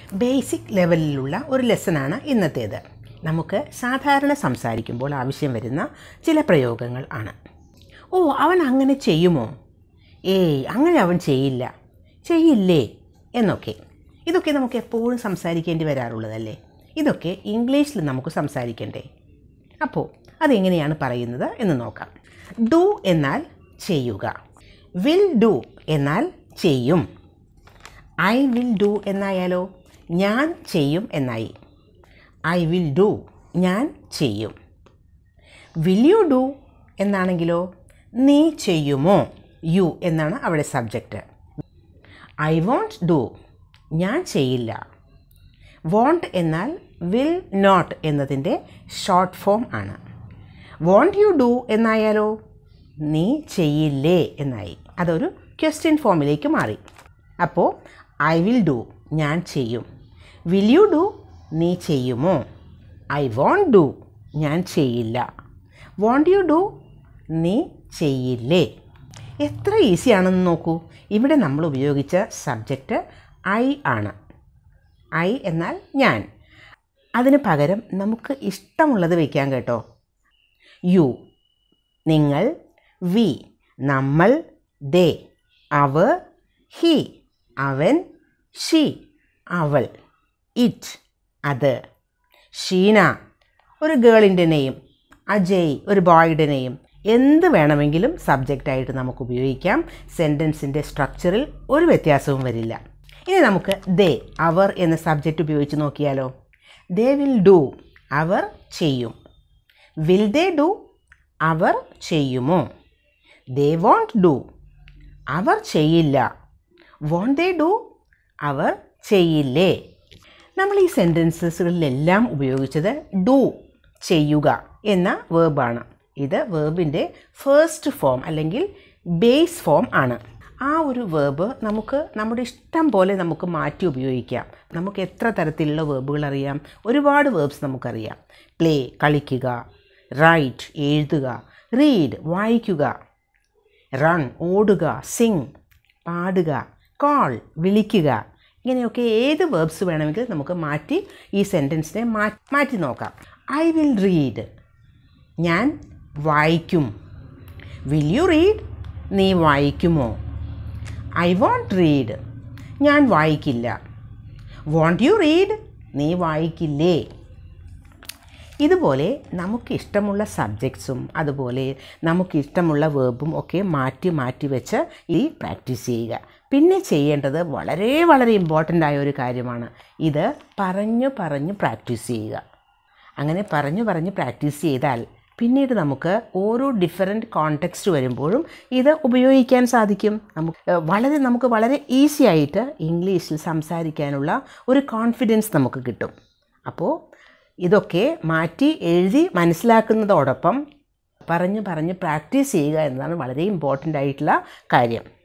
basic ലെവലിലുള്ള ഒരു ലെസണാണ് ഇന്നത്തേത് നമുക്ക് സാധാരണ സംസാരിക്കുമ്പോൾ ആവശ്യം വരുന്ന ചില പ്രയോഗങ്ങൾ ആണ് ഓ അവൻ അങ്ങനെ ചെയ്യുമോ ഏയ് അങ്ങനെ അവൻ ചെയ്യില്ല ചെയ്യില്ലേ എന്നൊക്കെ ഇതൊക്കെ നമുക്ക് എപ്പോഴും സംസാരിക്കേണ്ടി വരാറുള്ളതല്ലേ ഇതൊക്കെ ഇംഗ്ലീഷിൽ നമുക്ക് സംസാരിക്കണ്ടേ അപ്പോൾ അതെങ്ങനെയാണ് പറയുന്നത് എന്ന് നോക്കാം ഡു എന്നാൽ ചെയ്യുക വിൽ ഡു എന്നാൽ ചെയ്യും ഐ വിൽ ഡു എന്നായാലോ ഞാൻ ചെയ്യും എന്നായി ഐ വിൽ ഡു ഞാൻ ചെയ്യും വിൽ യു ഡു എന്നാണെങ്കിലോ നീ ചെയ്യുമോ യു എന്നാണ് അവിടെ സബ്ജക്റ്റ് ഐ വോണ്ട് ഡു ഞാൻ ചെയ്യില്ല വോണ്ട് എന്നാൽ വിൽ നോട്ട് എന്നതിൻ്റെ ഷോർട്ട് ഫോം ആണ് വോണ്ട് യു ഡു എന്നായാലോ നീ ചെയ്യില്ലേ എന്നായി അതൊരു ക്വസ്റ്റ്യൻ ഫോമിലേക്ക് മാറി അപ്പോൾ ഐ വിൽ ഡു ഞാൻ ചെയ്യും വിൽ യു ഡു നീ ചെയ്യുമോ ഐ വോണ്ട് ഡു ഞാൻ ചെയ്യില്ല വോണ്ട് യു ഡു നീ ചെയ്യില്ലേ എത്ര ഈസി ആണെന്ന് നോക്കൂ ഇവിടെ നമ്മൾ ഉപയോഗിച്ച സബ്ജക്റ്റ് ഐ ആണ് ഐ എന്നാൽ ഞാൻ അതിന് പകരം നമുക്ക് ഇഷ്ടമുള്ളത് വയ്ക്കാം കേട്ടോ യു നിങ്ങൾ വി നമ്മൾ ദേ അവർ ഹി അവൻ ഷീ അവൾ ഇറ്റ് അത് ഷീന ഒരു ഗേളിൻ്റെ നെയ്യും അജയ് ഒരു ബോയുടെ നെയ്യും എന്ത് വേണമെങ്കിലും സബ്ജക്റ്റായിട്ട് നമുക്ക് ഉപയോഗിക്കാം സെൻറ്റൻസിൻ്റെ സ്ട്രക്ചറിൽ ഒരു വ്യത്യാസവും വരില്ല ഇനി നമുക്ക് ദേ അവർ എന്ന സബ്ജക്റ്റ് ഉപയോഗിച്ച് നോക്കിയാലോ ദേ വിൽ ഡു അവർ ചെയ്യും വിൽ ദേ ഡു അവർ ചെയ്യുമോ ദേ വോണ്ട് ഡു അവർ ചെയ്യില്ല വോണ്ട് ദേ ഡു അവർ ചെയ്യില്ലേ നമ്മൾ ഈ സെൻറ്റൻസസുകളിലെല്ലാം ഉപയോഗിച്ചത് ഡു ചെയ്യുക എന്ന വേർബാണ് ഇത് വേർബിൻ്റെ ഫേസ്റ്റ് ഫോം അല്ലെങ്കിൽ ബേസ് ഫോം ആണ് ആ ഒരു വേർബ് നമുക്ക് നമ്മുടെ ഇഷ്ടം പോലെ നമുക്ക് മാറ്റി ഉപയോഗിക്കാം നമുക്ക് എത്ര തരത്തിലുള്ള വേർബുകൾ അറിയാം ഒരുപാട് വേർബ്സ് നമുക്കറിയാം പ്ലേ കളിക്കുക റൈറ്റ് എഴുതുക റീഡ് വായിക്കുക റൺ ഓടുക സിങ് പാടുക കോൾ വിളിക്കുക ഇങ്ങനെയൊക്കെ ഏത് വേർബ്സ് വേണമെങ്കിൽ നമുക്ക് മാറ്റി ഈ സെൻറ്റൻസിനെ മാറ്റി നോക്കാം ഐ വിൽ റീഡ് ഞാൻ വായിക്കും വിൽ യു റീഡ് നീ വായിക്കുമോ ഐ വോണ്ട് റീഡ് ഞാൻ വായിക്കില്ല വോണ്ട് യു റീഡ് നീ വായിക്കില്ലേ ഇതുപോലെ നമുക്ക് ഇഷ്ടമുള്ള സബ്ജക്ട്സും അതുപോലെ നമുക്ക് ഇഷ്ടമുള്ള വേർബും ഒക്കെ മാറ്റി മാറ്റി വെച്ച് ഈ പ്രാക്ടീസ് ചെയ്യുക പിന്നെ ചെയ്യേണ്ടത് വളരെ വളരെ ഇമ്പോർട്ടൻ്റ് ആയ ഒരു കാര്യമാണ് ഇത് പറഞ്ഞു പറഞ്ഞു പ്രാക്ടീസ് ചെയ്യുക അങ്ങനെ പറഞ്ഞു പറഞ്ഞ് പ്രാക്ടീസ് ചെയ്താൽ പിന്നീട് നമുക്ക് ഓരോ ഡിഫറെൻറ്റ് കോണ്ടെക്സ്റ്റ് വരുമ്പോഴും ഇത് ഉപയോഗിക്കാൻ സാധിക്കും നമുക്ക് വളരെ നമുക്ക് വളരെ ഈസി ആയിട്ട് ഇംഗ്ലീഷിൽ സംസാരിക്കാനുള്ള ഒരു കോൺഫിഡൻസ് നമുക്ക് കിട്ടും അപ്പോൾ ഇതൊക്കെ മാറ്റി എഴുതി മനസ്സിലാക്കുന്നതോടൊപ്പം പറഞ്ഞ് പറഞ്ഞ് പ്രാക്ടീസ് ചെയ്യുക എന്നതാണ് വളരെ ഇമ്പോർട്ടൻ്റ് ആയിട്ടുള്ള കാര്യം